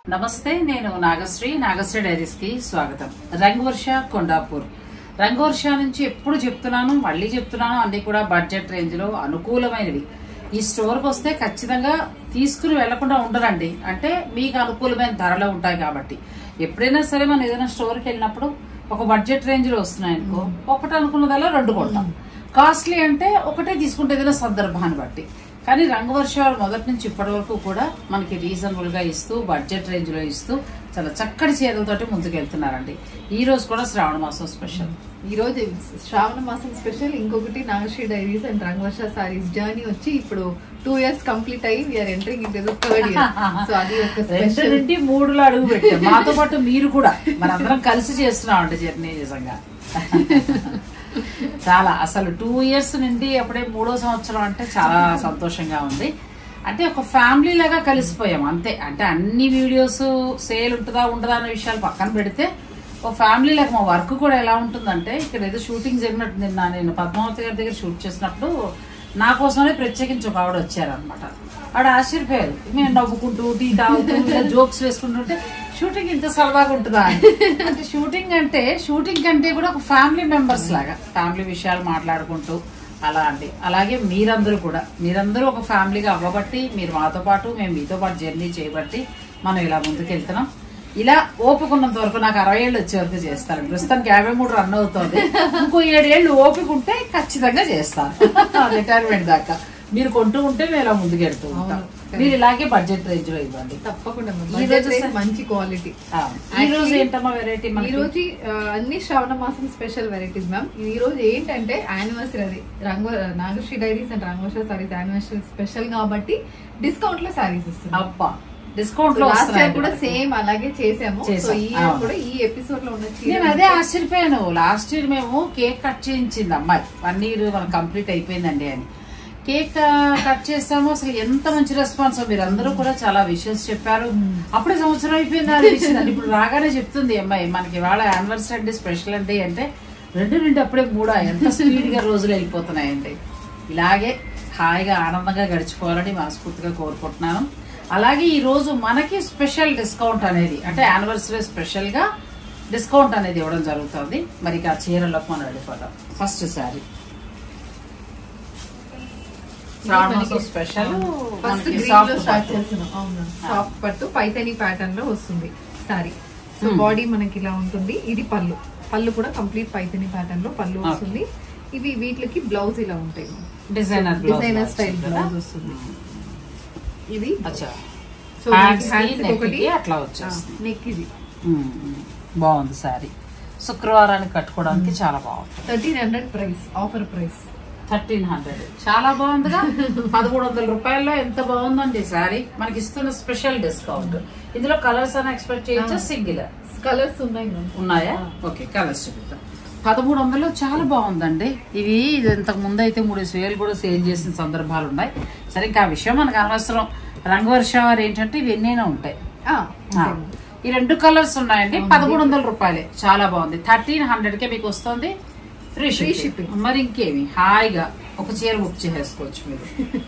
నమస్తే నేను నాగశ్రీ నాగశ్రీ డైరీస్ కి స్వాగతం రంగవర్ష కొండాపూర్ రంగవర్ష నుంచి ఎప్పుడు చెప్తున్నాను మళ్ళీ చెప్తున్నాను అన్ని కూడా బడ్జెట్ రేంజ్ లో అనుకూలమైనవి ఈ స్టోర్ కి వస్తే ఖచ్చితంగా తీసుకుని వెళ్లకుండా ఉండరండి అంటే మీకు అనుకూలమైన ధరలో ఉంటాయి కాబట్టి ఎప్పుడైనా సరే మనం ఏదైనా స్టోర్ కి వెళ్ళినప్పుడు ఒక బడ్జెట్ రేంజ్ లో వస్తున్నాయి అనుకో ఒకటి అనుకున్నదల్లా రెండు కొంటాం కాస్ట్లీ అంటే ఒకటే తీసుకుంటే ఏదైనా సందర్భాన్ని బట్టి కానీ రంగవర్ష వారు మొదటి నుంచి ఇప్పటి వరకు కూడా మనకి రీజనబుల్ గా ఇస్తూ బడ్జెట్ రేంజ్ లో ఇస్తూ చాలా చక్కటి చీరలతోటి ముందుకు వెళ్తున్నారండి ఈ రోజు కూడా శ్రావణ మాసం స్పెషల్ ఈ రోజు శ్రావణ మాసం స్పెషల్ ఇంకొకటి Nagasri diaries and Rangavarsha sarees journey వచ్చి ఇప్పుడు టూ ఇయర్స్ కంప్లీట్ అయ్యి we're entering into third year so అది ఒక రెండు స్పెషల్ నుండి మూడులో అడుగు పెట్టాం మాతో పాటు మీరు కూడా మనందరం కలిసి చేస్తున్నాం అండి జర్నీ నిజంగా చాలా అసలు టూ ఇయర్స్ నుండి అప్పుడే మూడో సంవత్సరం అంటే చాలా సంతోషంగా ఉంది అంటే ఒక ఫ్యామిలీ లాగా కలిసిపోయాం అంతే అంటే అన్ని వీడియోస్ సేల్ ఉంటుందా ఉండదా అనే విషయాలు పక్కన పెడితే ఒక ఫ్యామిలీ లాగా మా వర్క్ కూడా ఎలా ఉంటుందంటే ఇక్కడ ఏదో షూటింగ్ జరిగినట్టు నిన్న నేను పద్మావతి గారి దగ్గర షూట్ చేసినప్పుడు నా కోసమే ప్రత్యేకించి ఒక ఆవిడ వచ్చారనమాట ఆవిడ ఆశ్చర్యపోయారు మేము నవ్వుకుంటూ టీ తాగుతూ జోక్స్ వేసుకుంటుంటే షూటింగ్ ఇంత సరదాగా ఉంటుందా అని. అంటే షూటింగ్ అంటే షూటింగ్ కంటే కూడా ఒక ఫ్యామిలీ మెంబర్స్ లాగా ఫ్యామిలీ విషయాలు మాట్లాడుకుంటూ అలా అండి అలాగే మీరందరూ కూడా మీరందరూ ఒక ఫ్యామిలీగా అవ్వబట్టి మీరు మాతో పాటు మేము మీతో పాటు జర్నీ చేయబట్టి మనం ఇలా ముందుకు వెళ్తున్నాం ఇలా ఓపిక ఉన్నంత వరకు నాకు అరవై ఏళ్ళు వచ్చే వరకు చేస్తాను ప్రస్తుతానికి యాభై మూడు రన్ అవుతుంది ఇంకో ఏడేళ్ళు ఓపిక ఉంటే ఖచ్చితంగా చేస్తాను రిటైర్మెంట్ దాకా మీరు కొంటూ ఉంటే మేము ఇలా ముందుకు వెళ్తూ ఉంటాం అవును. మీరు ఇలాగే బడ్జెట్ రేంజ్ లో ఇవ్వండి తప్పకుండా ఈ రోజు Budget rate స- మంచి క్వాలిటీ ఆ, ఈ రోజు ఏంటమ్మా వెరైటీ ఈ రోజు ఆ, అన్ని శ్రావణ మాసం స్పెషల్ వెరైటీస్ మ్యామ్ ఈ రోజు ఏంటంటే యానివర్సరీ అది Ranga Nagasri diaries and Rangavarsha sarees anniversary special కాబట్టి డిస్కౌంట్ లో సారీస్ ఇస్తున్నాం అబ్బా డిస్కౌంట్ లో లాస్ట్ వస్తున్నాయి ఇయర్ కూడా మనకి. సేమ్ అలాగే చేసాము సో చేసాం, ఈ ఇయర్ అవును. కూడా ఈ ఎపిసోడ్ లో ఉన్న చీర నేను అదే ఆశ్చర్యపోయాను లాస్ట్ ఇయర్ మేము కేక్ కట్ చేయించింది అమ్మాయి వన్ ఇయర్ మనకు కంప్లీట్ అయిపోయిందండి అని కేక్ కట్ చేస్తాము అసలు ఎంత మంచి రెస్పాన్స్ మీరు అందరూ కూడా చాలా విషయస్ చెప్పారు అప్పుడే సంవత్సరం అయిపోయింది అనిపించింది ఇప్పుడు రాగానే చెప్తుంది ఈ అమ్మాయి మనకి ఇవాళ యానివర్సరీ అండి స్పెషల్ అండి అంటే రెండు నుండి అప్పుడే మూడా ఎంత స్పీడ్ గా రోజులు వెళ్ళిపోతున్నాయండి ఇలాగే హాయిగా ఆనందంగా గడిచిపోవాలని మనస్ఫూర్తిగా కోరుకుంటున్నాను అలాగే ఈ రోజు మనకి స్పెషల్ డిస్కౌంట్ అనేది అంటే యానివర్సరీ స్పెషల్ గా డిస్కౌంట్ అనేది ఇవ్వడం జరుగుతుంది మరి ఇక ఆ చీరలోకి మనం వెళ్ళిపోతాం first saree special first green లో స్టార్ట్ చేస్తున్నాం అవును సాఫ్ట్ పట్టు పైతని ప్యాటర్న్ లో వస్తుంది సారీ సో Hmm. బాడీ మనకి ఇలా ఉంటుంది ఇది పళ్ళు పళ్ళు కూడా కంప్లీట్ పైతని ప్యాటర్న్ లో పళ్ళు Okay. వస్తుంది ఇవి వీటికి బ్లౌజ్ ఇలా ఉంటాయి డిజైనర్ డిజైనర్ స్టైల్ బ్లౌజ్ వస్తుంది ఇది అచ్చా సో Hands కి, హ్యాండ్స్ neck ఒకటి కి అట్లా వచ్చేస్తుంది. నెక్ ఇది మ్మ్. బాగుంది శారీ శుక్రవారానికి కట్టుకోవడానికి చాలా బాగుంటుంది thirteen hundred price offer price thirteen hundred చాలా బాగుందిగా పదమూడు వందల రూపాయల్లో ఎంత బాగుందండి సారీ మనకి ఇస్తున్న స్పెషల్ డిస్కౌంట్ ఇందులో కలర్స్ అని ఎక్స్పెక్ట్ చేయొచ్చా సింగిల్ కలర్స్ ఉన్నాయి మ్యామ్ ఉన్నాయా ఓకే కలర్స్ చూపిద్దాం పదమూడు వందలు చాలా బాగుందండి ఇవి ఇది ఇంతకు ముందు అయితే మూడు వేలు కూడా సేల్ చేసిన సందర్భాలు ఉన్నాయి సరే ఇంకా ఆ విషయం మనకు అనవసరం రంగవర్ష వారు ఏంటంటే ఇవి ఎన్నైనా ఉంటాయి ఆ, ఆ, ఈ రెండు కలర్స్ ఉన్నాయండి పదమూడు వందల రూపాయలే చాలా బాగుంది థర్టీన్ హండ్రెడ్ కే మీకు వస్తుంది ఫ్రీ Free షిప్పింగ్ shipping. మరి ఇంకేమి హాయిగా ఒక చీర బుక్ చేసేసుకోవచ్చు మీరు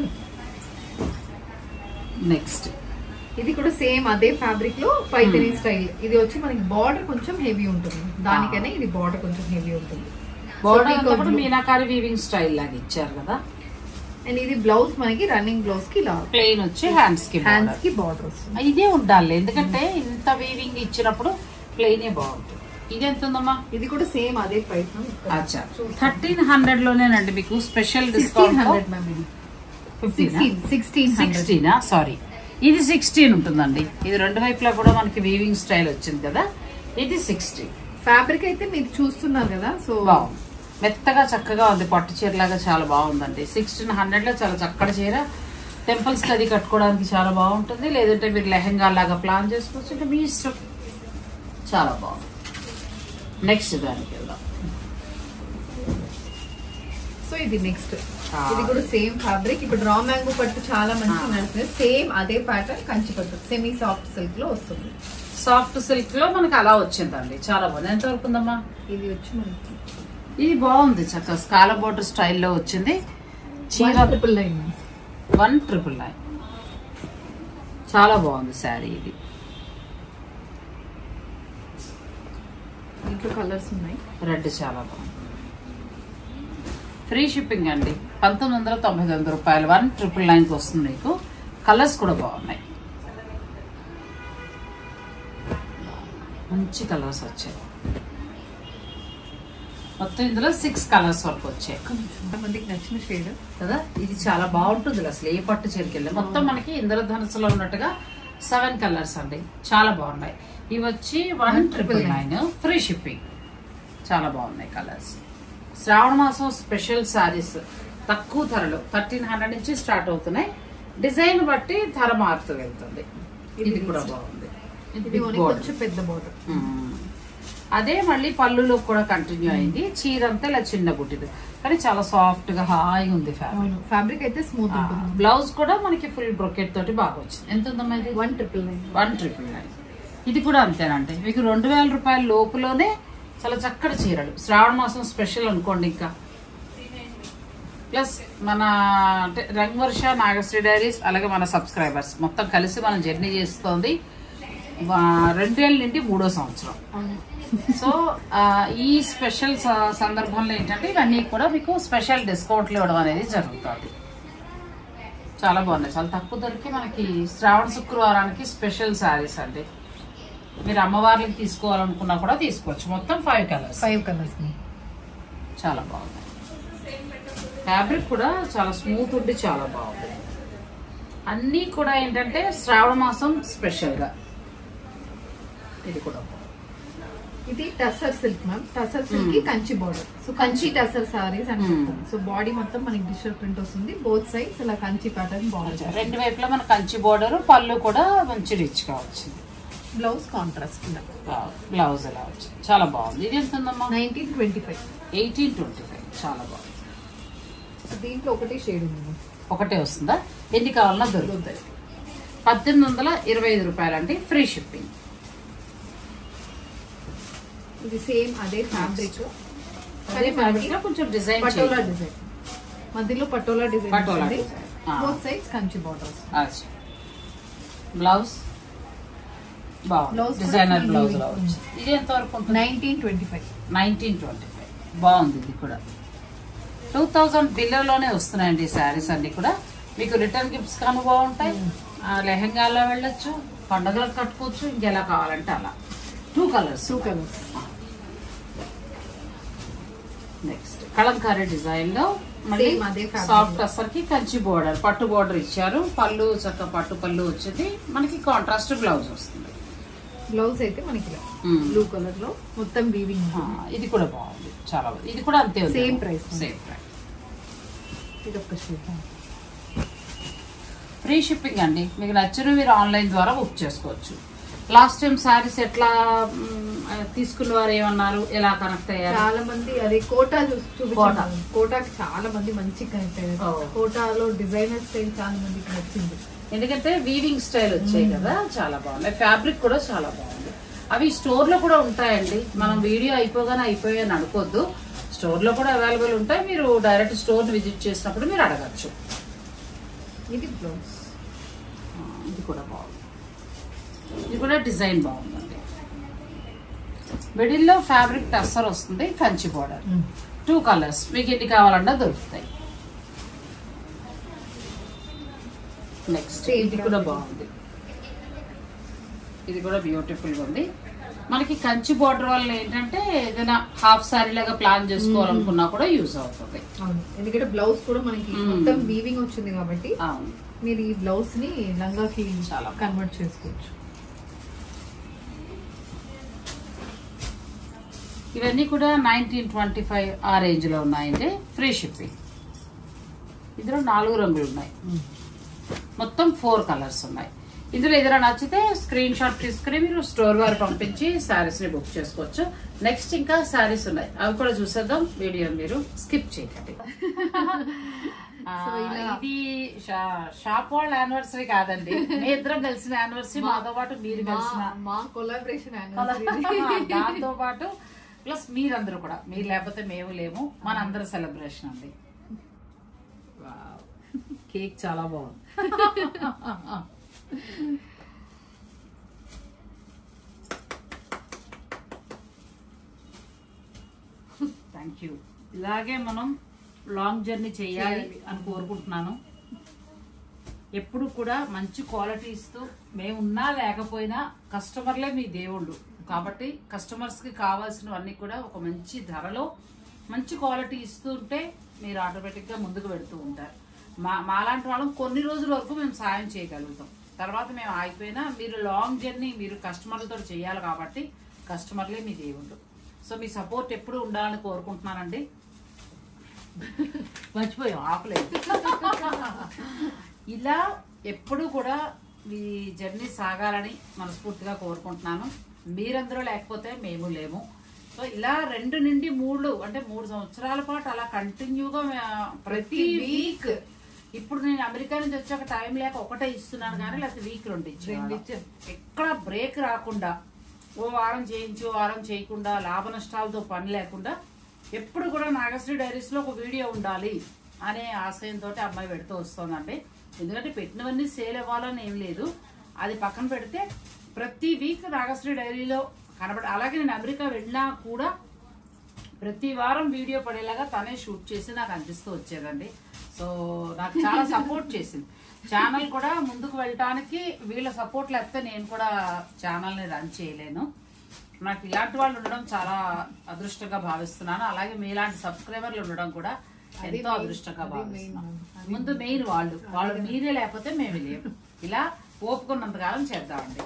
నెక్స్ట్ ఇది కూడా సేమ్ అదే ఫ్యాబ్రిక్ లో పైతని స్టైల్ ఇది వచ్చి మనకి బార్డర్ కొంచెం హెవీ ఉంటుంది దానికనే ఇది బార్డర్ కొంచెం హెవీ ఉంటుంది బోర్డర్ So, అంతా మీకు కూడా మీనాకారి వీవింగ్ స్టైల్ లాగా ఇచ్చారు కదా అండ్ ఇది బ్లౌజ్ మనకి రన్నింగ్ బ్లౌజ్ కి ఇలా ప్లెయిన్ వచ్చి హ్యాండ్స్ కి హ్యాండ్స్ border. కి బార్డర్ వస్తుంది ఇదే ఉండాలి ఎందుకంటే ఇంత వీవింగ్ ఇచ్చినప్పుడు ప్లెయినే బాగుంటుంది ఇది ఎంత ఉందమ్మా ఇది కూడా సేమ్ అదే ప్రైస్ అచ్చా థర్టీన్ హండ్రెడ్ లోనేనండి మీకు special sixteen discount hundred ma'am ఇది సిక్స్టీన్ సిక్స్టీన్ హండ్రెడ్ సిక్స్టీనా సారీ ఇది సిక్స్టీన్ ఉంటుందండి ఇది రెండు వైపులా కూడా మనకి వీవింగ్ స్టైల్ వచ్చింది కదా ఇది సిక్స్టీ ఫ్యాబ్రిక్ అయితే మీరు చూస్తున్నారు కదా సో బాగుంది మెత్తగా చక్కగా ఉంది పట్టు చీరలాగా చాలా బాగుందండి సిక్స్టీన్ హండ్రెడ్ లో చాలా చక్కటి చీర టెంపుల్స్ కి అది కట్టుకోవడానికి చాలా బాగుంటుంది లేదంటే మీరు లెహంగా లాగా ప్లాన్ చేసుకోవచ్చు అంటే మీ ఇష్టం చాలా బాగుంది నెక్స్ట్ దానికి వెళ్దాం సో ఇది నెక్స్ట్ ఆ. ఇది కూడా సేమ్ ఫ్యాబ్రిక్ ఇప్పుడు రా మ్యాంగో పట్టు చాలా మంచి ఆ. నడుస్తుంది సేమ్ అదే ప్యాటర్న్ కంచి పట్టు సెమీ సాఫ్ట్ సిల్క్ లో వస్తుంది సాఫ్ట్ సిల్క్ లో మనకి అలా వచ్చిందండి చాలా బాగుంది ఎంత వరకు ఉందమ్మా ఇది వచ్చి మనకి ఇది బాగుంది చక్కగా స్కాల బోర్డర్ స్టైల్లో వచ్చింది చీర triple nine one triple nine చాలా బాగుంది శారీ ఇది దీంట్లో కలర్స్ ఉన్నాయి రెడ్ చాలా బాగుంది ఫ్రీ షిప్పింగ్ అండి పంతొమ్మిది వందల తొంభై తొమ్మిది రూపాయలు వన్ ట్రిపుల్ నైన్కి వస్తుంది మీకు కలర్స్ కూడా బాగున్నాయి మంచి కలర్స్ వచ్చాయి మొత్తం ఇందులో సిక్స్ కలర్స్ వరకు వచ్చాయి కొంతమందికి నచ్చిన షేడ్ కదా ఇది చాలా బాగుంటుంది అసలు ఏ పట్టు చీరకెళ్ళి మొత్తం మనకి ఇంద్రధనుసులో ఉన్నట్టుగా సెవెన్ కలర్స్ అండి చాలా బాగున్నాయి ఇవి వచ్చి one triple nine free shipping చాలా బాగున్నాయి కలర్స్ శ్రావణ మాసం స్పెషల్ శారీస్ తక్కువ ధరలో థర్టీన్ హండ్రెడ్ నుంచి స్టార్ట్ అవుతున్నాయి డిజైన్ బట్టి ధర మారుతూ వెళ్తుంది ఇది కూడా బాగుంది ఇది ఇది బిగ్ మనకి బోర్డర్ కొంచెం పెద్ద బోర్డర్ మ్మ్. అదే మళ్ళీ పళ్ళులో కూడా కంటిన్యూ అయింది చీర అంతా ఇలా చిన్న బుట్టిది కానీ చాలా సాఫ్ట్ గా హాయిగా ఉంది ఫ్యాబ్రిక్ అవును ఫ్యాబ్రిక్ అయితే స్మూత్ ఉంటుంది బ్లౌజ్ కూడా మనకి ఫుల్ బ్రొకెట్ తోటి బాగా వచ్చింది ఎంత ఉందమ్మా ఇది one triple nine one triple nine ఇది కూడా అంతేనండి మీకు రెండు వేల రూపాయల లోపులోనే చాలా చక్కటి చీరలు శ్రావణ మాసం స్పెషల్ అనుకోండి ఇంకా ప్లస్ మన అంటే రంగవర్ష నాగశ్రీ డైరీస్ అలాగే మన సబ్స్క్రైబర్స్ మొత్తం కలిసి మనం జర్నీ చేస్తోంది వా- రెండు వేల నుండి మూడో సంవత్సరం అవును సో ఆ, ఈ స్పెషల్ స- సందర్భంలో ఏంటంటే ఇవన్నీ కూడా మీకు స్పెషల్ డిస్కౌంట్లు ఇవ్వడం అనేది జరుగుతుంది చాలా బాగున్నాయి చాలా తక్కువ ధరకి మనకి శ్రావణ శుక్రవారానికి స్పెషల్ శారీస్ అండి మీరు అమ్మవార్లకి తీసుకోవాలనుకున్నా కూడా తీసుకోవచ్చు మొత్తం ఫైవ్ కలర్స్ ఫైవ్ కలర్స్ చాలా బాగుంది ఫ్యాబ్రిక్ కూడా చాలా స్మూత్ ఉండి చాలా బాగుంది అన్నీ కూడా ఏంటంటే శ్రావణ మాసం స్పెషల్గా ఇది కూడా బాగుంది. ఇది tussar silk ma'am tussar silk కి Kanchi border so Kanchi tussar sarees అని Hmm. చెప్తాం సో బాడీ మొత్తం మనకి డిజిటల్ ప్రింట్ వస్తుంది బోత్ సైడ్స్ ఇలా కంచి ప్యాటర్న్ బాగుంటుంది రెండు వైపులా మన కంచి బోర్డర్ పళ్ళు కూడా మంచి రిచ్ గా వచ్చింది బ్లౌజ్ కాంట్రాస్ట్ బ్లౌజ్ ఎలా వచ్చింది చాలా బాగుంది ఇది ఎంత ఉందమ్మా nineteen twenty five eighteen twenty five చాలా బాగుంది దీంట్లో ఒకటి షేడ్ ఉంది ఒకటే వస్తుందా ఎన్ని కావాలన్నా దొరుకుతాయి పద్దెనిమిది వందల ఇరవై ఐదు రూపాయలు అండి ఫ్రీ షిప్పింగ్ ఇది సేమ్ అదే ఫ్యాబ్రిక్ అదే fabric లో కొంచెం డిజైన్ పటోలా డిజైన్ మధ్యలో పటోలా డిజైన్ పటోలా వస్తుంది design. ఆ. Both sides Kanchi borders blouse బాగుంది Blouse కూడా డిజైనర్ full బ్లౌజ్ weaving. లో వచ్చింది ఇది ఎంత వరకు ఉంటుంది nineteen twenty five nineteen twenty five బాగుంది ఇది కూడా టూ థౌజండ్ బిలోలోనే వస్తున్నాయండి ఈ శారీస్ అన్ని కూడా మీకు రిటర్న్ గిఫ్ట్స్ కానీ బాగుంటాయి ఆ, లెహంగాలో వెళ్ళొచ్చు పండగలకు కట్టుకోవచ్చు ఇంకెలా కావాలంటే అలా two colours two colours next Kalamkari design లో మళ్ళీ Same అదే fabric సాఫ్ట్ అసర్కి కంచి బోర్డర్ పట్టు బోర్డర్ ఇచ్చారు పళ్ళు చక్క పట్టు పళ్ళు వచ్చింది మనకి కాంట్రాస్ట్ బ్లౌజ్ వస్తుంది బ్లౌజ్ అయితే మనకి ఇలా Hmm. బ్లూ కలర్ లో మొత్తం వీవింగ్ ఆ, ఇది కూడా బాగుంది చాలా బాగుంది ఇది కూడా అంతే ఉంది Same price. సేమ్ ప్రైస్ ఇది ఒక షేడ్ ఫ్రీ షిప్పింగ్ అండి మీకు నచ్చిన మీరు ఆన్లైన్ ద్వారా బుక్ చేసుకోవచ్చు లాస్ట్ టైం శారీస్ ఎట్లా మ్, తీసుకున్న వారు ఏమన్నారు ఎలా కనెక్ట్ అయ్యారు చాలా మంది అదే కోటా చూ- కోటా. చూపించాను కోటాకి చాలా మంది మంచి కనెక్ట్ ఓ. అయ్యారు కోటాలో డిజైనర్ స్టైల్ చాలా మందికి నచ్చింది ఎందుకంటే వీవింగ్ స్టైల్ వచ్చాయి కదా చాలా బాగున్నాయి ఫ్యాబ్రిక్ కూడా చాలా బాగుంది అవి స్టోర్ లో కూడా ఉంటాయండి మనం వీడియో అయిపోగానే అయిపోయాయని అనుకోవద్దు స్టోర్ లో కూడా అవైలబుల్ ఉంటాయి మీరు డైరెక్ట్ స్టోర్ విజిట్ చేసినప్పుడు మీరు అడగచ్చు ఇది బ్లౌజ్ ఇది కూడా బాగుంది ఇది కూడా డిజైన్ బాగుందండి మిడిల్లో ఫ్యాబ్రిక్ టస్సర్ వస్తుంది కంచి బోర్డర్ టూ కలర్స్ మీకు ఎన్ని కావాలన్నా దొరుకుతాయి నెక్స్ట్ ఇది కూడా బాగుంది ఇది కూడా బ్యూటిఫుల్ గా ఉంది మనకి కంచి బోర్డర్ వల్ల ఏంటంటే ఏదైనా హాఫ్ సారీ లాగా ప్లాన్ చేసుకోవాలనుకున్నా కూడా యూజ్ అవుతుంది అవును ఎందుకంటే బ్లౌజ్ కూడా మనకి Hmm. మొత్తం వీవింగ్ వచ్చింది కాబట్టి అవును మీరు ఈ బ్లౌజ్ ని లంగాకి చాలా కన్వర్ట్ చేసుకోవచ్చు ఇవన్నీ కూడా నైన్టీన్ ట్వంటీ ఫైవ్ ఆ రేంజ్ లో ఉన్నాయండి ఫ్రీ షిప్పింగ్ ఇందులో నాలుగు రంగులు ఉన్నాయి మొత్తం ఫోర్ కలర్స్ ఉన్నాయి ఇందులో ఏదైనా నచ్చితే స్క్రీన్ షాట్ తీసుకుని మీరు స్టోర్ వారు పంపించి శారీస్ ని బుక్ చేసుకోవచ్చు నెక్స్ట్ ఇంకా శారీస్ ఉన్నాయి అవి కూడా చూసేద్దాం వీడియో మీరు స్కిప్ చేయకండి ఆ, So, ఇలా- ఇది షా- షాప్ వాళ్ళ యానివర్సరీ కాదండి మీ ఇద్దరం కలిసిన యానివర్సరీ మాతో పాటు మీరు కలిసిన మా- మా కొలాబరేషన్ దాంతో పాటు ప్లస్ మీరందరూ కూడా మీరు లేకపోతే మేము లేము మనందరూ సెలబ్రేషన్ అండి వావ్. కేక్ చాలా బాగుంది థ్యాంక్ యూ ఇలాగే మనం లాంగ్ జర్నీ చేయాలి చేయాలి. అని కోరుకుంటున్నాను ఎప్పుడు కూడా మంచి క్వాలిటీ ఇస్తూ మేము ఉన్నా లేకపోయినా కస్టమర్లే మీ దేవుళ్ళు కాబట్టి కస్టమర్స్ కి కావాల్సినవన్నీ కూడా ఒక మంచి ధరలో మంచి క్వాలిటీ ఇస్తుంటే మీరు ఆటోమేటిక్ గా ముందుకు వెళ్తూ ఉంటారు మా మాలాంటి వాళ్ళం కొన్ని రోజుల వరకు మేము సాయం చేయగలుగుతాం తర్వాత మేము ఆగిపోయినా మీరు లాంగ్ జర్నీ మీరు కస్టమర్లతో చేయాలి కాబట్టి కస్టమర్లే మీ దేవుళ్ళు సో మీ సపోర్ట్ ఎప్పుడు ఉండాలని కోరుకుంటున్నానండి మర్చిపోయాం ఆపలేదు ఇలా ఎప్పుడు కూడా మీ జర్నీ సాగాలని మనస్ఫూర్తిగా కోరుకుంటున్నాను మీరందరూ లేకపోతే మేము లేము సో ఇలా రెండు నుండి మూడు అంటే మూడు సంవత్సరాల పాటు అలా కంటిన్యూగా మే- ప్రతి వీక్ ఇప్పుడు నేను అమెరికా నుంచి వచ్చాక టైం లేక ఒకటే ఇస్తున్నాను కానీ లేకపోతే వీక్ రెండు రెండు ఇచ్చాను ఇచ్చాం. ఎక్కడ బ్రేక్ రాకుండా ఓ వారం చేయించి ఓ వారం చేయకుండా లాభ నష్టాలతో పని లేకుండా ఎప్పుడు కూడా నాగశ్రీ డైరీస్ లో ఒక వీడియో ఉండాలి అనే ఆశయంతో అమ్మాయి పెడుతూ వస్తుందండి ఎందుకంటే పెట్టినవన్నీ సేల్ అవ్వాలని ఏం లేదు అది పక్కన పెడితే ప్రతి వీక్ నాగశ్రీ డైరీలో కనబడ అలాగే నేను అమెరికా వెళ్ళినా కూడా ప్రతి వారం వీడియో పడేలాగా తనే షూట్ చేసి నాకు అందిస్తూ వచ్చేదండి సో నాకు చాలా సపోర్ట్ చేసింది ఛానల్ కూడా ముందుకు వెళ్ళటానికి వీళ్ళ సపోర్ట్ లేకపోతే నేను కూడా ఛానల్ ని రన్ చేయలేను నాకు ఇలాంటి వాళ్ళు ఉండడం చాలా అదృష్టంగా భావిస్తున్నాను అలాగే మీలాంటి సబ్స్క్రైబర్లు ఉండడం కూడా అది ఎంతో main- అదృష్టంగా అది భావిస్తున్నాను main. ముందు మెయిన్ వాళ్ళు వాళ్ళు మీరే లేకపోతే మేము లేము ఇలా ఓపుకున్నంతకాలం చేద్దామండి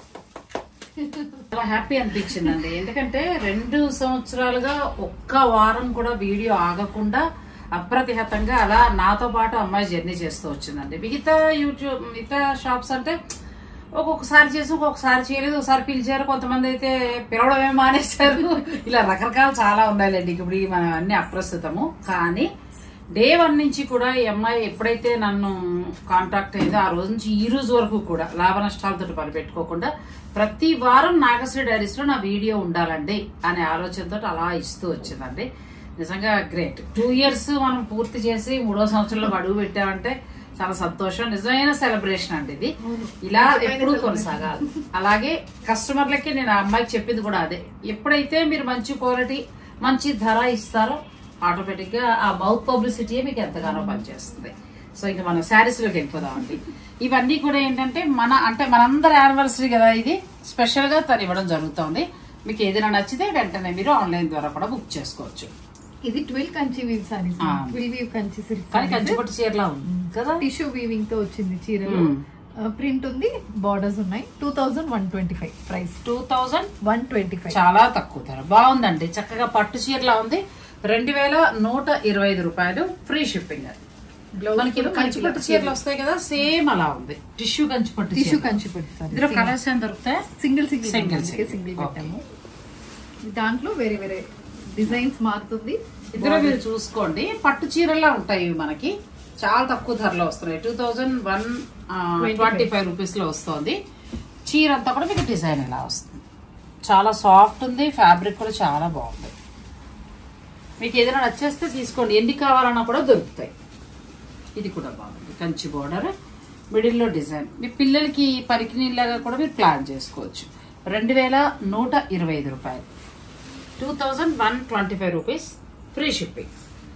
చాలా హ్యాపీ అనిపించిందండి ఎందుకంటే రెండు సంవత్సరాలుగా ఒక్క వారం కూడా వీడియో ఆగకుండా అప్రతిహతంగా అలా నాతో పాటు అమ్మాయి జర్నీ చేస్తూ వచ్చిందండి మిగతా యూట్యూబ్ మిగతా షాప్స్ అంటే ఒక్కొక్కసారి చేసి ఒక్కొక్కసారి చేయలేదు ఒకసారి పిలిచారు కొంతమంది అయితే పిలవడమే మానేశారు ఇలా రకరకాలు చాలా ఉన్నాయిలేండి ఇప్పుడు ఈ మనం అన్ని అప్రస్తుతము కానీ డే వన్ నుంచి కూడా ఈ అమ్మాయి ఎప్పుడైతే నన్ను కాంటాక్ట్ అయిందో ఆ రోజు నుంచి ఈ రోజు వరకు కూడా లాభ నష్టాలతో పని పెట్టుకోకుండా ప్రతి వారం నాగశ్రీ డైరీస్ లో నా వీడియో ఉండాలండి అనే ఆలోచనతో అలా ఇస్తూ వచ్చిందండి నిజంగా గ్రేట్ టూ ఇయర్స్ మనం పూర్తి చేసి మూడో సంవత్సరంలో అడుగు పెట్టామంటే చాలా సంతోషం నిజమైన సెలబ్రేషన్ అండి ఇది ఇలా ఎప్పుడూ కొనసాగాలి అలాగే కస్టమర్లకి నేను ఆ అమ్మాయికి చెప్పింది కూడా అదే ఎప్పుడైతే మీరు మంచి క్వాలిటీ మంచి ధర ఇస్తారో ఆటోమేటిక్ గా ఆ మౌత్ పబ్లిసిటీ మీకు ఎంతగానో పనిచేస్తుంది సో ఇంకా మనం శారీస్ లోకి వెళ్ళిపోదామండి ఇవన్నీ కూడా ఏంటంటే మన అంటే మనందరి యానివర్సరీ కదా ఇది స్పెషల్ గా తను ఇవ్వడం జరుగుతుంది మీకు ఏదైనా నచ్చితే వెంటనే మీరు ఆన్లైన్ ద్వారా కూడా బుక్ చేసుకోవచ్చు ఇది ట్విల్ కంచి వీవ్ సారీస్ ఆ. ట్విల్ వీవ్ కంచి కానీ సిల్క్ కంచిపట్టు చీరలా ఉంది కదా టిష్యూ వీవింగ్ తో వచ్చింది చీరలు మ్మ్. ప్రింట్ ఉంది బార్డర్స్ ఉన్నాయి two thousand one twenty five price two thousand one twenty five చాలా తక్కువ ధర బాగుందండి చక్కగా పట్టు చీరలా ఉంది రెండు వేల నూట ఇరవై ఐదు రూపాయలు ఫ్రీ షిప్పింగ్ అది మనకి కంచిపట్టు చీరలు వస్తాయి కదా సేమ్ అలా ఉంది టిష్యూ కంచిపట్టు టిష్యూ చీర. కంచి పెడతారు ఇందులో కలర్స్ ఏం దొరుకుతాయి single single Single, single single. Single Okay. పెట్టాము దాంట్లో వేరే వేరే డిజైన్స్ మారుతుంది ఇందులో మీరు చూసుకోండి పట్టు చీరలా ఉంటాయి ఇవి మనకి చాలా తక్కువ ధరలో వస్తున్నాయి two thousand one twenty five rupees లో వస్తుంది చీర అంతా కూడా మీకు డిజైన్ ఇలా వస్తుంది చాలా సాఫ్ట్ ఉంది ఫ్యాబ్రిక్ కూడా చాలా బాగుంది మీకు ఏదైనా నచ్చేస్తే తీసుకోండి ఎన్ని కావాలన్నా కూడా దొరుకుతాయి ఇది కూడా బాగుంది కంచి బోర్డర్ మిడిల్లో డిజైన్ మీ పిల్లలకి పరికి నీళ్ళగా కూడా మీరు ప్లాన్ చేసుకోవచ్చు రెండు వేల నూట ఇరవై ఐదు రూపాయలు two thousand one twenty five rupees free shipping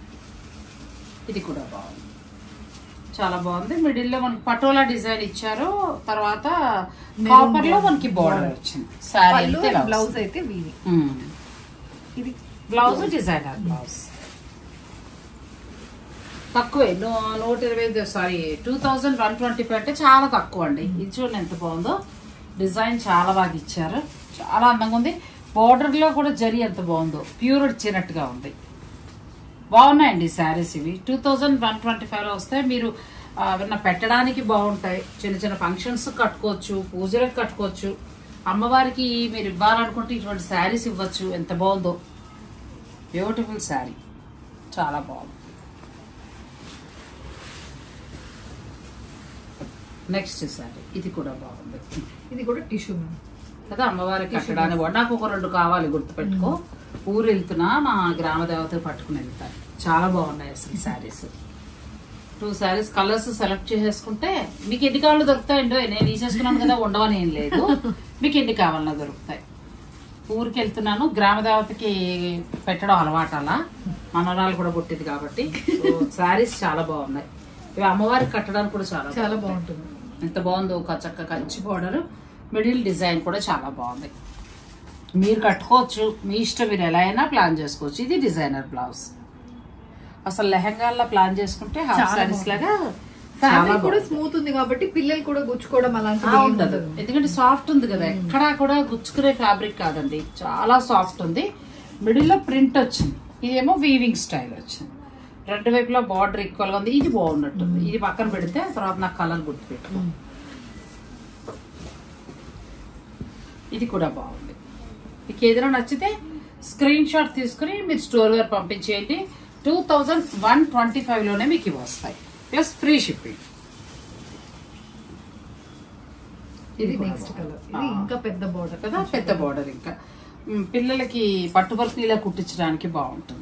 ఇది కూడా బాగుంది చాలా బాగుంది మిడిల్ లో మనకి పటోలా డిజైన్ ఇచ్చారు తర్వాత కాపర్ లో మనకి బార్డర్ వచ్చింది సారీ పళ్ళు అయితే ఇలా బ్లౌజ్ అయితే వీవి వస్తుంది. ఇది బ్లౌజ్ డిజైనర్ బ్లౌజ్ తక్కువే నూ- నూట ఇరవై ఐదు sorry two thousand one twenty five అంటే చాలా తక్కువ అండి ఇది చూడండి ఎంత బాగుందో డిజైన్ చాలా బాగా ఇచ్చారు చాలా అందంగా ఉంది బోర్డర్ లో కూడా జరి ఎంత బాగుందో ప్యూర్ వచ్చినట్టుగా ఉంది బాగున్నాయండి శారీస్ ఇవి two thousand one twenty five లో వస్తే మీరు ఆ, ఏమన్నా పెట్టడానికి బాగుంటాయి చిన్న చిన్న ఫంక్షన్స్ కట్టుకోవచ్చు పూజలకు కట్టుకోవచ్చు అమ్మవారికి మీరు ఇవ్వాలనుకుంటే ఇటువంటి శారీస్ ఇవ్వచ్చు ఎంత బాగుందో బ్యూటిఫుల్ శారీ చాలా బాగుంది నెక్స్ట్ శారీ ఇది కూడా బాగుంది ఇది కూడా టిష్యూ మ్యామ్ కదా అమ్మవారికి కట్టడానికి బాగుంది. నాకు ఒక రెండు కావాలి గుర్తుపెట్టుకో ఊరు వెళ్తున్నా మా గ్రామ దేవత పట్టుకుని వెళ్తాను చాలా బాగున్నాయి అసలు sarees two sarees colours select చేసేసుకుంటే మీకు ఎన్ని కావాలో దొరుకుతాయండో నేను తీసేసుకున్నాను కదా ఉండవని ఏం లేదు మీకు ఎన్ని కావాలన్నా దొరుకుతాయి ఊరికి వెళ్తున్నాను గ్రామ దేవతకి పెట్టడం అలవాటు అలా మనవరాలు కూడా పుట్టింది కాబట్టి శారీస్ చాలా బాగున్నాయి ఇవి అమ్మవారికి కట్టడానికి కూడా చాలా చాలా బాగుంటాయి. బాగుంటుంది ఎంత బాగుందో ఒక చక్క కంచి బోర్డర్ మిడిల్ డిజైన్ కూడా చాలా బాగుంది మీరు కట్టుకోవచ్చు మీ ఇష్టం మీరు ఎలా అయినా ప్లాన్ చేసుకోవచ్చు ఇది డిజైనర్ బ్లౌజ్ అసలు లెహంగాల్లో ప్లాన్ చేసుకుంటే హాఫ్ చాలా సారీస్ లాగా ఫ్యాబ్రిక్ చాలా కూడా బాగుంది. స్మూత్ ఉంది కాబట్టి పిల్లలు కూడా గుచ్చుకోవడం ఆ, అలాంటిది ఏం ఉండదు ఉండదు ఎందుకంటే సాఫ్ట్ ఉంది కదా ఎక్కడా కూడా గుచ్చుకునే ఫ్యాబ్రిక్ కాదండి చాలా సాఫ్ట్ ఉంది మిడిల్ లో ప్రింట్ వచ్చింది ఇదేమో వీవింగ్ స్టైల్ వచ్చింది రెండు వైపులా బార్డర్ ఈక్వల్ గా ఉంది ఇది బాగున్నట్టుంది ఇది పక్కన పెడితే తర్వాత నాకు కలర్ గుర్తు పెట్టుకో ఇది కూడా బాగుంది మీకు ఏదైనా నచ్చితే స్క్రీన్ షాట్ తీసుకుని మీరు స్టోర్ గారు పంపించేయండి two thousand one twenty five లోనే మీకు ఇవి వస్తాయి ప్లస్ ఫ్రీ షిప్పింగ్ ఇది కూడా నెక్స్ట్ కలర్ ఆ. ఇది ఇంకా పెద్ద బోర్డర్ కదా పెద్ద బార్డర్ ఇంకా మ్, పిల్లలకి పట్టుబర్తి ఇలా కుట్టించడానికి బాగుంటుంది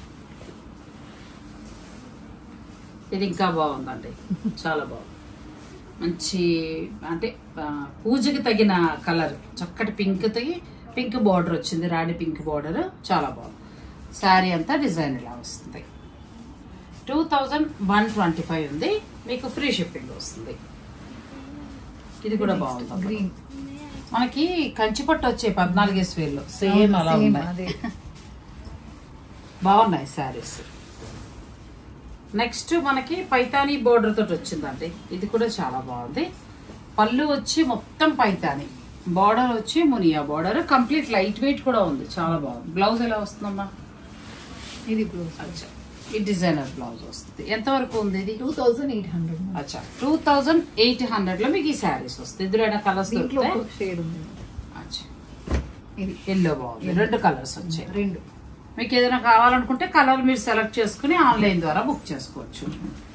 ఇది ఇంకా బాగుందండి చాలా బాగుంది మంచి అంటే ఆ, పూజకి తగిన కలర్ చక్కటి పింక్ తగి పింక్ బార్డర్ వచ్చింది రాణి పింక్ బార్డర్ చాలా బాగుంది శారీ అంతా డిజైన్ ఇలా వస్తుంది two thousand one twenty five ఉంది మీకు ఫ్రీ షిప్పింగ్ వస్తుంది ఇది కూడా బాగుంది గ్రీన్ మనకి కంచి పట్టు వచ్చే పద్నాలుగేసి వేలు సేమ్ అలా ఉన్నాయి అదే బాగున్నాయి శారీస్ నెక్స్ట్ మనకి పైతానీ బోర్డర్ తోటి వచ్చిందండి ఇది కూడా చాలా బాగుంది పళ్ళు వచ్చి మొత్తం పైతాని బార్డర్ వచ్చి Muniya border complete light weight కూడా ఉంది చాలా బాగుంది బ్లౌజ్ ఎలా వస్తుందమ్మా ఇది బ్లౌజ్ అచ్చా ఈ డిజైనర్ బ్లౌజ్ వస్తుంది ఎంత వరకు ఉంది ఇది టూ థౌసండ్ ఎయిట్ హండ్రెడ్ అచ్చా టూ థౌజండ్ ఎయిట్ హండ్రెడ్ లో మీకు ఈ శారీస్ వస్తాయి ఇందులో కలర్స్ దీంట్లో దొరుకుతాయి ఒక షేడ్ ఉంది అచ్చా ఇది ఎల్లో బాగుంది రెండు కలర్స్ వచ్చాయి రెండు మీకు ఏదైనా కావాలనుకుంటే కలర్ మీరు సెలెక్ట్ చేసుకుని ఆన్లైన్ ద్వారా బుక్ చేసుకోవచ్చు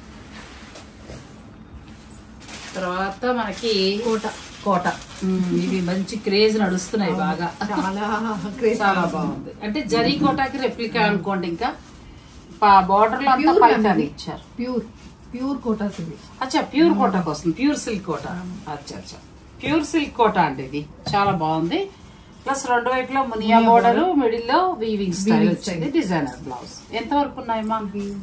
తర్వాత మనకి కోట కోట ఉమ్, ఇవి మంచి క్రేజ్ నడుస్తున్నాయి బాగా చాలా క్రేజ్ చాలా బాగుంది అంటే జరీ కోటాకి రెప్లికా అనుకోండి ఇంకా బార్డర్ లో అంతా Pure పైతాని memory. ఇచ్చారు ప్యూర్ ప్యూర్ కోటాస్ ఇవి అచ్చా ప్యూర్ కోటాకి వస్తుంది ప్యూర్ సిల్క్ కోట అచ్చా అచ్చా ప్యూర్ సిల్క్ కోట అండి ఇది చాలా బాగుంది ప్లస్ రెండు వైపులా మునియా బోర్డర్ మిడిల్ లో వీవింగ్ స్టైల్ Weaving వచ్చింది డిజైనర్ బ్లౌజ్ ఎంత వరకు ఉన్నాయమ్మా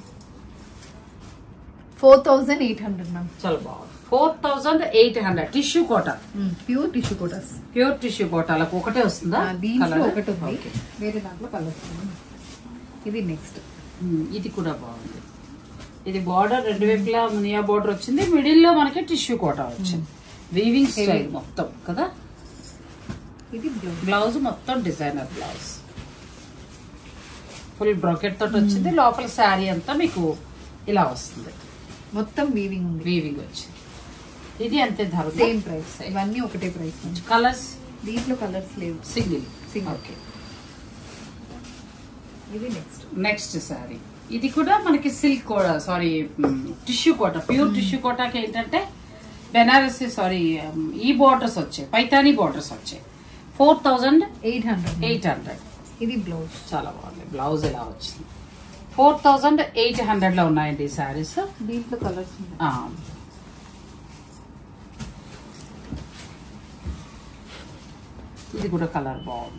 four thousand eight hundred ma'am చాలా బాగుంది four thousand eight hundred tissue Kota pure tissue Kotas pure tissue కోటాలకు ఒకటే వస్తుందా దీంట్లో Colour? ఒకటి ఉంది Okay. వేరే దాంట్లో కలర్స్ ఇది నెక్స్ట్ ఉమ్, ఇది కూడా బాగుంది ఇది బార్డర్ రెండు వైపులా మునియా బార్డర్ వచ్చింది మిడిల్ లో మనకి టిష్యూ కోట వచ్చింది వీవింగ్ స్టైల్ మొత్తం కదా ఇది బ్లౌజ్ బ్లౌజ్ మొత్తం డిజైనర్ బ్లౌజ్ ఫుల్ బ్రాకెట్ తోటి వచ్చింది లోపల శారీ అంతా మీకు ఇలా వస్తుంది మొత్తం వీవింగ్ ఉంది వీవింగ్ వచ్చింది ఇది అంతే ధర సేమ్ ప్రైస్ ఇవన్నీ ఒకటే ప్రైస్ కలర్స్ దీంట్లో కలర్స్ లేవు సింగిల్ Single. ఓకే ఇది నెక్స్ట్ నెక్స్ట్ శారీ ఇది కూడా మనకి సిల్క్ కూడా saree tissue Kota pure tissue కోటాకి ఏంటంటే బెనారసి సారీ ఈ బోర్డర్స్ వచ్చాయి పైతానీ బోర్డర్స్ వచ్చాయి four thousand eight hundred eight hundred ఇది బ్లౌజ్ చాలా బాగుంది బ్లౌజ్ ఎలా వచ్చింది ఫోర్ థౌజండ్ ఎయిట్ హండ్రెడ్ లో ఉన్నాయండి ఈ శారీస్ దీంట్లో కలర్స్ ఉన్నాయి ఇది కూడా కలర్ బాగుంది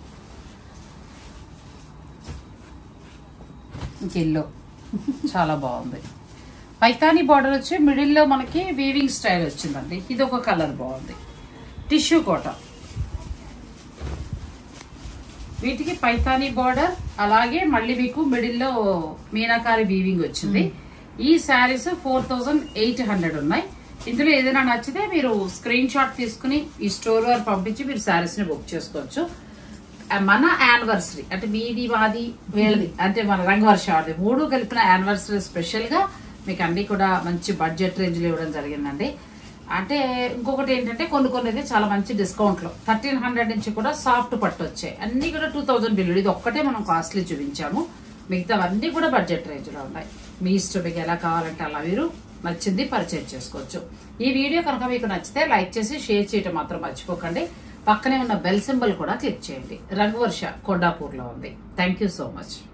ఇంకెల్లో చాలా బాగుంది పైతానీ బార్డర్ వచ్చి మిడిల్ లో మనకి వీవింగ్ స్టైల్ వచ్చిందండి ఇది ఒక కలర్ బాగుంది టిష్యూ కోట వీటికి పైతానీ బార్డర్ అలాగే మళ్ళీ మీకు మిడిల్ లో మీనాకారి వీవింగ్ వచ్చింది ఈ sarees four thousand eight hundred ఉన్నాయి ఇందులో ఏదైనా నచ్చితే మీరు స్క్రీన్ షాట్ తీసుకుని ఈ స్టోర్ వారు పంపించి మీరు శారీస్ ని బుక్ చేసుకోవచ్చు ఆ, మన యానివర్సరీ అంటే మీది మాది వీళ్ళది అంటే మన రంగవర్ష వాడిది మూడు కలిపిన యానివర్సరీ స్పెషల్ గా మీకు అన్ని కూడా మంచి బడ్జెట్ రేంజ్ లో ఇవ్వడం జరిగిందండి అంటే ఇంకొకటి ఏంటంటే కొన్ని కొన్ని అయితే చాలా మంచి డిస్కౌంట్ లో థర్టీన్ హండ్రెడ్ నుంచి కూడా సాఫ్ట్ పట్టు వచ్చాయి అన్ని కూడా టూ థౌసండ్ బిల్లు ఇది ఒక్కటే మనం కాస్ట్లీ చూపించాము మిగతావన్నీ కూడా బడ్జెట్ రేంజ్ లో ఉన్నాయి మీ ఇష్టం మీకు ఎలా కావాలంటే అలా మీరు నచ్చింది పర్చేజ్ చేసుకోవచ్చు ఈ వీడియో కనుక మీకు నచ్చితే లైక్ చేసి షేర్ చేయడం మాత్రం మర్చిపోకండి పక్కనే ఉన్న బెల్ సింబల్ కూడా క్లిక్ చేయండి రఘువర్ష కొండాపూర్ లో ఉంది thank you so much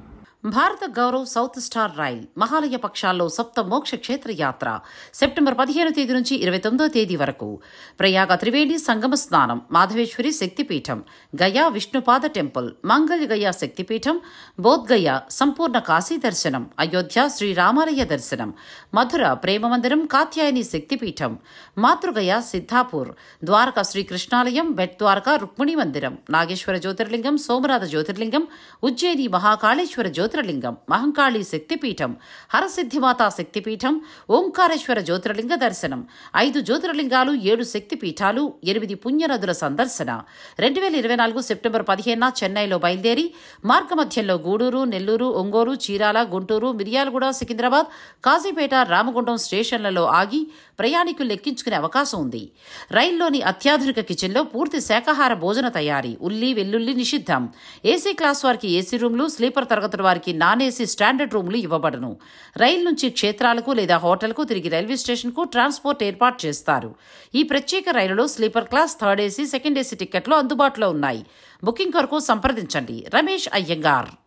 Bharat Gaurav south star rail Mahalaya పక్షాల్లో సప్త మోక్ష క్షేత్ర యాత్ర సెప్టెంబర్ పదిహేను తేదీ నుంచి ఇరవై తొమ్మిదో తేదీ వరకు ప్రయాగ త్రివేణి సంగమ స్నానం మాధవేశ్వరి శక్తిపీఠం గయా విష్ణుపాద టెంపుల్ మంగళ గయా శక్తిపీఠం బోధ్గయ సంపూర్ణ కాశీ దర్శనం అయోధ్య శ్రీరామాలయ దర్శనం మధుర ప్రేమ మందిరం కాత్యాయని శక్తిపీఠం మాతృగయ సిద్ధాపూర్ ద్వారక శ్రీకృష్ణాలయం బెట్ ద్వారక రుక్మిణి మందిరం నాగేశ్వర జ్యోతిర్లింగం సోమనాథ జ్యోతిర్లింగం ఉజ్జయిని మహాకాళేశ్వర జ్యోతిర్లింగం మహంకాళి శక్తిపీఠం హరసిద్ధిమాతా శక్తిపీఠం ఓంకారేశ్వర జ్యోతిర్లింగ దర్శనం ఐదు జ్యోతిర్లింగాలు ఏడు శక్తిపీఠాలు ఎనిమిది పుణ్యనదుల సందర్శన రెండు వేల ఇరవై నాలుగు సెప్టెంబర్ పదిహేనున చెన్నైలో బయలుదేరి మార్గమధ్యంలో గూడూరు నెల్లూరు ఒంగోలు చీరాల గుంటూరు మిర్యాలగూడ సికింద్రాబాద్ కాజీపేట రామగుండం స్టేషన్లలో ఆగి ప్రయాణికులు లెక్కించుకునే అవకాశం ఉంది రైల్లోని అత్యాధునిక కిచెన్లో పూర్తి శాకాహార భోజన తయారీ ఉల్లి వెల్లుల్లి నిషిద్ధం ఏసీ క్లాస్ వారికి ఏసీ రూమ్లు స్లీపర్ తరగతుల వారికి నాన్ ఏసీ స్టాండర్డ్ రూమ్లు ఇవ్వబడను రైలు నుంచి క్షేత్రాలకు లేదా హోటల్కు తిరిగి రైల్వే స్టేషన్కు ట్రాన్స్పోర్ట్ ఏర్పాటు చేస్తారు ఈ ప్రత్యేక రైలులో sleeper class third AC second AC టికెట్లు అందుబాటులో ఉన్నాయి బుకింగ్ కొరకు సంప్రదించండి రమేష్ అయ్యంగార్